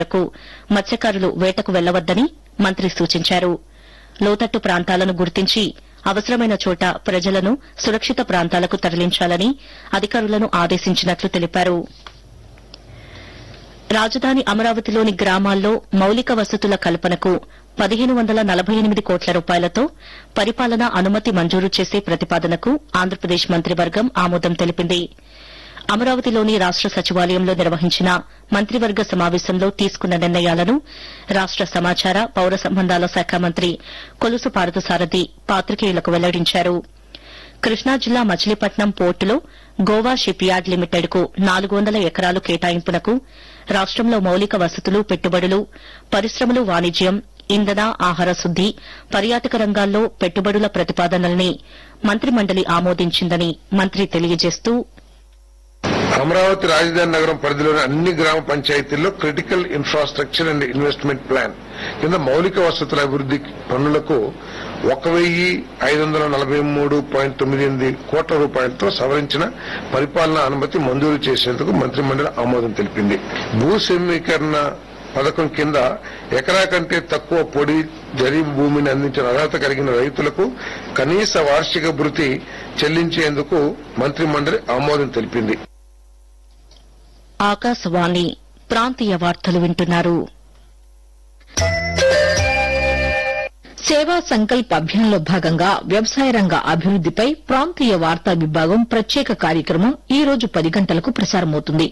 వరకు మత్స్యకారులు వేటకు వెళ్లవద్దని మంత్రి సూచించారు లోతట్టు ప్రాంతాలను గుర్తించి అవసరమైన చోట ప్రజలను సురక్షిత ప్రాంతాలకు తరలించాలని అధికారులను ఆదేశించినట్లు తెలిపారు రాజధాని అమరావతిలోని గ్రామాల్లో మౌలిక వసతుల కల్పనకు పదిహేను వందల నలభై ఎనిమిది కోట్ల రూపాయలతో పరిపాలనా అనుమతి మంజూరు చేసే ప్రతిపాదనకు ఆంధ్రప్రదేశ్ మంత్రివర్గం ఆమోదం తెలిపింది అమరావతిలోని రాష్ట సచివాలయంలో నిర్వహించిన మంత్రివర్గ సమావేశంలో తీసుకున్న నిర్ణయాలను రాష్ట సమాచార పౌర సంబంధాల శాఖ మంత్రి కొలుసు పార్థసారథి పాత్రికేయులకు వెల్లడించారు కృష్ణా జిల్లా మచిలీపట్నం పోర్టులో గోవా షిప్ యార్డ్ లిమిటెడ్ కు నాలుగు వందల ఎకరాలు కేటాయింపునకు రాష్టంలో మౌలిక వసతులు పెట్టుబడులు పరిశ్రమలు వాణిజ్యం ఇంధన ఆహార శుద్ది పర్యాటక రంగాల్లో పెట్టుబడుల ప్రతిపాదనల్ని మంత్రిమండలి ఆమోదించిందని మంత్రి తెలియజేస్తూ అమరావతి రాజధాని నగరం పరిధిలోని అన్ని గ్రామ పంచాయతీల్లో critical infrastructure and investment plan కింద మౌలిక వసతుల అభివృద్ది పనులకు ఒక వెయ్యి ఐదు వందల నలభై మూడు పాయింట్ తొమ్మిది ఎనిమిది కోట్ల రూపాయలతో సవరించిన పరిపాలనా అనుమతి మంజూరు చేసేందుకు మంత్రిమండలి ఆమోదం తెలిపింది భూ సమీకరణ పథకం కింద ఎకరా కంటే తక్కువ పొడి జరీ భూమిని అందించిన అర్హత కలిగిన రైతులకు కనీస వార్షిక భృతి చెల్లించేందుకు మంత్రిమండలి ఆమోదం తెలిపింది ఆకాశవాణి ప్రాంతీయ వార్తలు వింటున్నారు సేవా సంకల్ప్ అభియాన్లో భాగంగా వ్యవసాయ రంగ అభివృద్దిపై ప్రాంతీయ వార్తా విభాగం ప్రత్యేక కార్యక్రమం ఈ రోజు పది గంటలకు ప్రసారమవుతుంది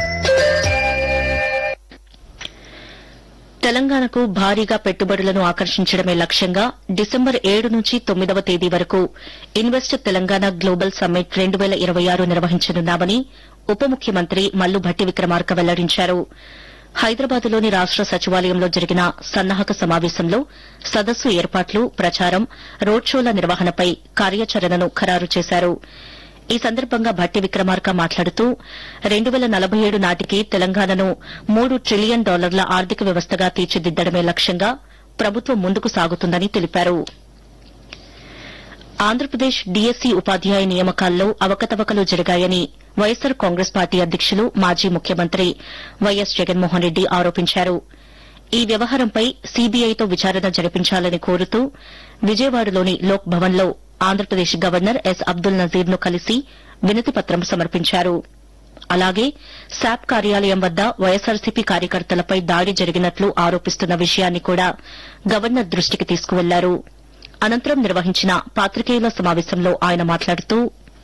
తెలంగాణకు భారీగా పెట్టుబడులను ఆకర్షించడమే లక్ష్యంగా డిసెంబర్ ఏడు నుంచి తొమ్మిదవ తేదీ వరకు ఇన్వెస్ట్ తెలంగాణ గ్లోబల్ సమ్మిట్ రెండు వేల ఇరవై ఆరు నిర్వహించనున్నామని ఉప ముఖ్యమంత్రి మల్లు భట్టి విక్రమార్క వెల్లడించారు హైదరాబాద్లోని రాష్ట సచివాలయంలో జరిగిన సన్నాహక సమావేశంలో సదస్సు ఏర్పాట్లు ప్రచారం రోడ్ షోల నిర్వహణపై కార్యాచరణను ఖరారు చేశారు ఈ సందర్భంగా భట్టి విక్రమార్క మాట్లాడుతూ రెండు వేల నలభై ఏడు నాటికి తెలంగాణను మూడు ట్రిలియన్ డాలర్ల ఆర్థిక వ్యవస్థగా తీర్చిదిద్దడమే లక్ష్యంగా ప్రభుత్వం ముందుకు సాగుతుందని తెలిపారు ఆంధ్రప్రదేశ్ డీఎస్సీ ఉపాధ్యాయ నియామకాల్లో అవకతవకలు జరిగాయని వైఎస్సార్ కాంగ్రెస్ పార్టీ అధ్యకులు మాజీ ముఖ్యమంత్రి వైఎస్ జగన్మోహన్ రెడ్డి ఆరోపించారు ఈ వ్యవహారంపై సీబీఐతో విచారణ జరిపించాలని కోరుతూ విజయవాడలోని లోక్ భవన్లో ఆంధ్రప్రదేశ్ గవర్నర్ ఎస్ అబ్దుల్ నజీర్ ను కలిసి వినతిపత్రం సమర్పించారు అలాగే శాప్ కార్యాలయం వద్ద వైఎస్సార్సీపీ కార్యకర్తలపై దాడి జరిగినట్లు ఆరోపిస్తున్న విషయాన్ని కూడా గవర్నర్ దృష్టికి తీసుకువెళ్లారు అనంతరం నిర్వహించిన పాత్రికేయుల సమావేశంలో ఆయన మాట్లాడుతూ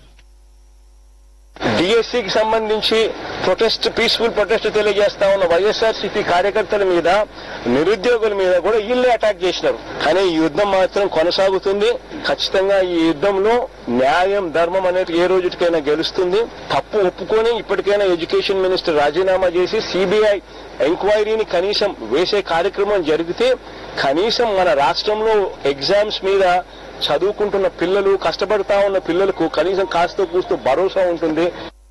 డిఎస్సికి సంబంధించి ప్రొటెస్ట్ పీస్ఫుల్ ప్రొటెస్ట్ తెలియజేస్తా ఉన్న వైఎస్ఆర్సీపీ కార్యకర్తల మీద నిరుద్యోగుల మీద కూడా వీళ్ళే అటాక్ చేసినారు కానీ ఈ యుద్ధం మాత్రం కొనసాగుతుంది ఖచ్చితంగా ఈ యుద్ధంలో న్యాయం ధర్మం అనేది ఏ రోజుకైనా గెలుస్తుంది తప్పు ఒప్పుకొని ఇప్పటికైనా ఎడ్యుకేషన్ మినిస్టర్ రాజీనామా చేసి సిబిఐ ఎంక్వైరీని కనీసం వేసే కార్యక్రమం జరిగితే కనీసం మన రాష్ట్రంలో ఎగ్జామ్స్ మీద చదువుకుంటున్న పిల్లలు కష్టపడతా ఉన్న పిల్లలకు కనీసం కాస్త కూస్తూ భరోసా ఉంటుంది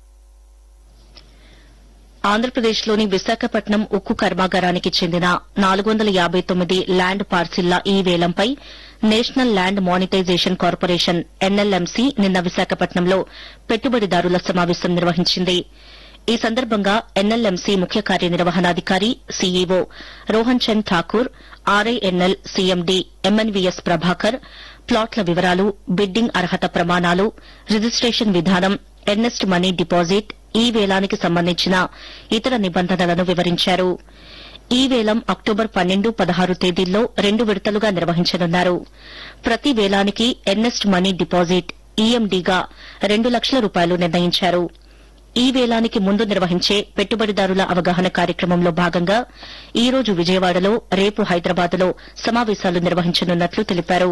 ఆంధ్రప్రదేశ్లోని విశాఖపట్నం ఉక్కు కర్మాగారానికి చెందిన నాలుగు వందల యాబై తొమ్మిది ల్యాండ్ పార్సిల్ల ఈ వేలంపై national land monetization corporation NLMC నిన్న విశాఖపట్నంలో పెట్టుబడిదారుల సమావేశం నిర్వహించింది ఈ సందర్భంగా ఎన్ఎల్ఎంసీ ముఖ్య కార్యనిర్వహణాధికారి CEO Rohan Chand Thakur RINL CMD MNVS Prabhakar ప్లాట్ల వివరాలు బిడ్డింగ్ అర్హత ప్రమాణాలు రిజిస్టేషన్ విధానం ఎర్నెస్ట్ మనీ డిపాజిట్ ఈ వేలానికి సంబంధించిన ఇతర నిబంధనలను వివరించారు ఈ వేలం అక్టోబర్ పన్నెండు పదహారు తేదీల్లో రెండు విడతలుగా నిర్వహించనున్నారు ప్రతి వేలానికి ఎర్నెస్ట్ మనీ డిపాజిట్ ఈఎండీగా రెండు లక్షల రూపాయలు నిర్ణయించారు ఈ వేలానికి ముందు నిర్వహించే పెట్టుబడిదారుల అవగాహన కార్యక్రమంలో భాగంగా ఈ రోజు విజయవాడలో రేపు హైదరాబాద్లో సమావేశాలు నిర్వహించనున్నట్లు తెలిపారు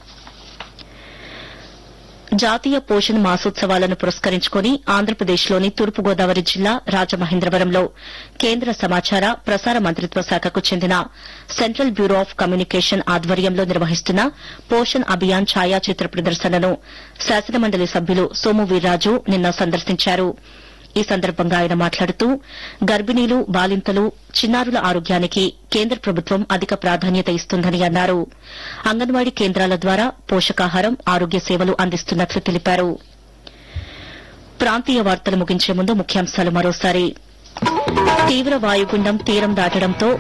జాతీయ పోషణ్ మాసోత్సవాలను పురస్కరించుకుని ఆంధ్రప్రదేశ్లోని తూర్పుగోదావరి జిల్లా రాజమహేంద్రవరంలో కేంద్ర సమాచార ప్రసార మంత్రిత్వ శాఖకు చెందిన సెంట్రల్ బ్యూరో ఆఫ్ కమ్యూనికేషన్ ఆధ్వర్యంలో నిర్వహిస్తున్న పోషణ్ అభియాన్ ఛాయాచిత్ర ప్రదర్శనను శాసనమండలి సభ్యులు సోము వీర్రాజు నిన్న సందర్శించారు ఈ సందర్భంగా ఆయన మాట్లాడుతూ గర్భిణీలు బాలింతలు చిన్నారుల ఆరోగ్యానికి కేంద్ర ప్రభుత్వం అధిక ప్రాధాన్యత ఇస్తుందని అన్నారు అంగన్వాడీ కేంద్రాల ద్వారా పోషకాహారం ఆరోగ్య సేవలు అందిస్తున్నట్లు తెలిపారు ప్రాంతీయ వార్తలు ముగించే ముందు ముఖ్యాంశాలు మరోసారి తీవ్ర వాయుగుండం తీరం దాటడంతో